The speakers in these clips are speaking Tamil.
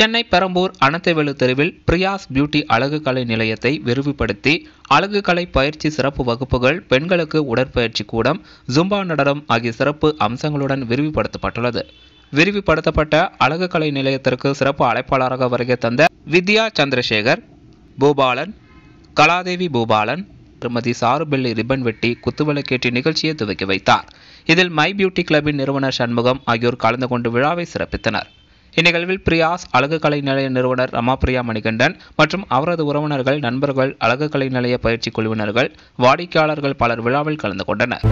சென்னை பெரம்பூர் அனந்தவெளு தெருவில் பிரியாஸ் பியூட்டி அழகு கலை நிலையத்தை விரிவுபடுத்தி அழகு கலை பயிற்சி சிறப்பு வகுப்புகள் பெண்களுக்கு உடற்பயிற்சி கூடம் ஜும்பா நடனம் ஆகிய சிறப்பு அம்சங்களுடன் விரிவுபடுத்தப்பட்டுள்ளது விரிவுபடுத்தப்பட்ட அழகு கலை நிலையத்திற்கு சிறப்பு அழைப்பாளராக வருகை தந்த வித்யா சந்திரசேகர் பூபாலன் கலாதேவி பூபாலன் திருமதி சாருபெல்லி ரிப்பன் வெட்டி குத்துவிளக்கேற்றி நிகழ்ச்சியை துவக்கி வைத்தார் இதில் மை பியூட்டி கிளப்பின் நிறுவனர் சண்முகம் ஆகியோர் கலந்து கொண்டு விழாவை சிறப்பித்தனர் இந்நிகழ்வில் பிரியாஸ் அழகு கலை நிலைய நிறுவனர் ரமாபிரியா மணிகண்டன் மற்றும் அவரது உறவினர்கள் நண்பர்கள் அழகு கலை நிலைய பயிற்சி குழுவினர்கள் வாடிக்கையாளர்கள் பலர் விழாவில் கலந்து கொண்டனர்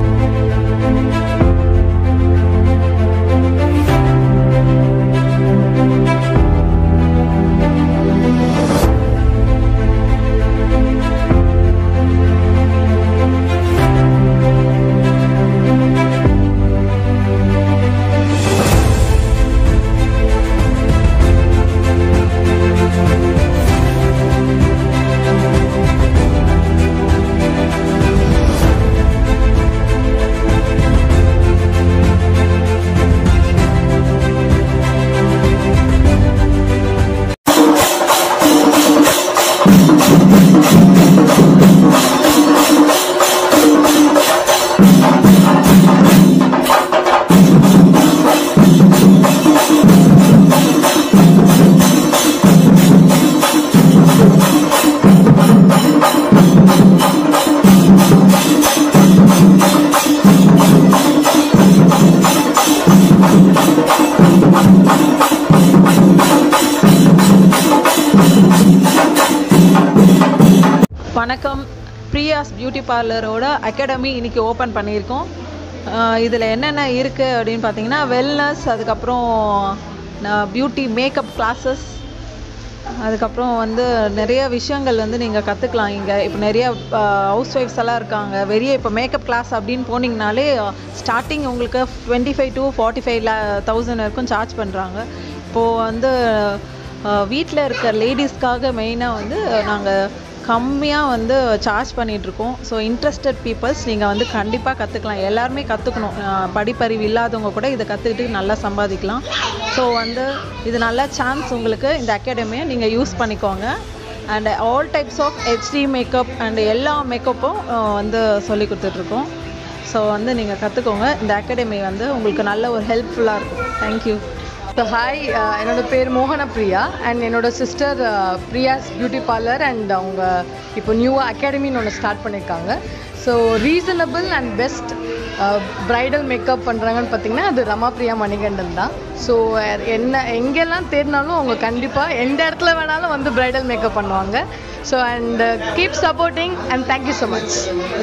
வணக்கம் பிரியாஸ் பியூட்டி பார்லரோட அகாடமி இன்னைக்கு ஓப்பன் பண்ணியிருக்கோம் இதில் என்னென்ன இருக்குது அப்படின்னு பார்த்தீங்கன்னா வெல்னஸ் அதுக்கப்புறம் பியூட்டி மேக்கப் கிளாஸஸ் அதுக்கப்புறம் வந்து நிறைய விஷயங்கள் வந்து நீங்கள் கற்றுக்கலாம் இங்கே இப்போ நிறைய ஹவுஸ் ஒய்ஃப்ஸ் எல்லாம் இருக்காங்க வெளியே இப்போ மேக்கப் கிளாஸ் அப்படின்னு போனீங்கனாலே ஸ்டார்டிங் உங்களுக்கு twenty five to forty five thousand வரைக்கும் சார்ஜ் பண்ணுறாங்க இப்போது வந்து வீட்டில் இருக்க லேடிஸ்க்காக மெயினாக வந்து நாங்கள் கம்மியாக வந்து சார்ஜ் பண்ணிகிட்ருக்கோம் ஸோ இன்ட்ரெஸ்டட் பீப்புள்ஸ் நீங்கள் வந்து கண்டிப்பாக கற்றுக்கலாம் எல்லாருமே கற்றுக்கணும் படிப்பறிவு இல்லாதவங்க கூட இதை கற்றுக்கிட்டு நல்லா சம்பாதிக்கலாம் ஸோ வந்து இது நல்ல சான்ஸ் உங்களுக்கு இந்த அகாடமியை நீங்கள் யூஸ் பண்ணிக்கோங்க and all types of HD makeup and எல்லா மேக்கப்பும் வந்து சொல்லி கொடுத்துட்ருக்கோம் ஸோ வந்து நீங்கள் கற்றுக்கோங்க இந்த அகாடமி வந்து உங்களுக்கு நல்ல ஒரு ஹெல்ப்ஃபுல்லாக இருக்கும் தேங்க்யூ ஸோ ஹாய் என்னோட பேர் மோகன பிரியா அண்ட் என்னோட sister Priya's beauty parlour and அவங்க இப்போ நியூவாக அகாடமின்னு ஒன்று ஸ்டார்ட் பண்ணியிருக்காங்க so reasonable and best bridal makeup பண்ணுறாங்கன்னு பார்த்தீங்கன்னா அது ரமா பிரியா மணிகண்டன் தான் ஸோ என்ன எங்கெல்லாம் தேடினாலும் அவங்க கண்டிப்பாக எந்த இடத்துல வேணாலும் வந்து ப்ரைடல் மேக்கப் பண்ணுவாங்க so and keep supporting and thank you so much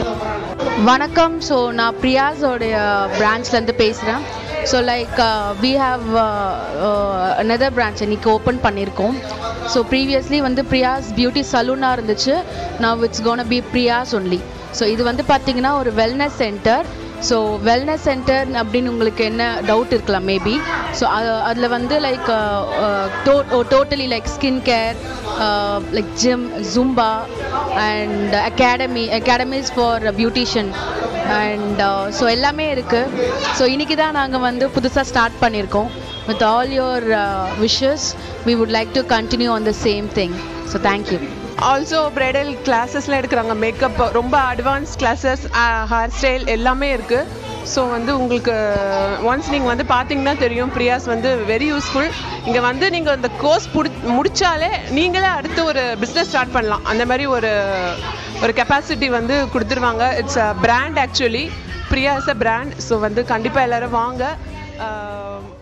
வணக்கம் ஸோ நான் பிரியாஸோடைய பிரான்ச்லேருந்து பேசுகிறேன் so like we have another branch இன்னைக்கு ஓப்பன் பண்ணியிருக்கோம் ஸோ ப்ரீவியஸ்லி வந்து பிரியாஸ் பியூட்டி சலூனாக இருந்துச்சு now it's gonna be Priya's only so இது வந்து பார்த்தீங்கன்னா ஒரு wellness centre so wellness centre அப்படின்னு உங்களுக்கு என்ன டவுட் இருக்கலாம் மேபி ஸோ அதில் வந்து like totally like skin care like gym Zumba and academy academies for beautician and so எல்லாமே இருக்குது ஸோ இன்றைக்கி தான் நாங்கள் வந்து புதுசாக ஸ்டார்ட் பண்ணியிருக்கோம் with all your wishes we would like to continue on the same thing so thank you also bridal கிளாஸஸ்லாம் எடுக்கிறாங்க மேக்கப் ரொம்ப அட்வான்ஸ் கிளாஸஸ் ஹேர் ஸ்டைல் எல்லாமே இருக்குது ஸோ வந்து உங்களுக்கு ஒன்ஸ் நீங்கள் வந்து பார்த்தீங்கன்னா தெரியும் பிரியாஸ் வந்து வெரி யூஸ்ஃபுல் இங்கே வந்து நீங்கள் இந்த கோர்ஸ் புடி முடித்தாலே நீங்களே அடுத்து ஒரு பிஸ்னஸ் ஸ்டார்ட் பண்ணலாம் அந்த மாதிரி ஒரு ஒரு கெப்பாசிட்டி வந்து கொடுத்துருவாங்க it's a brand actually Priya is a brand so வந்து கண்டிப்பாக எல்லோரும் வாங்க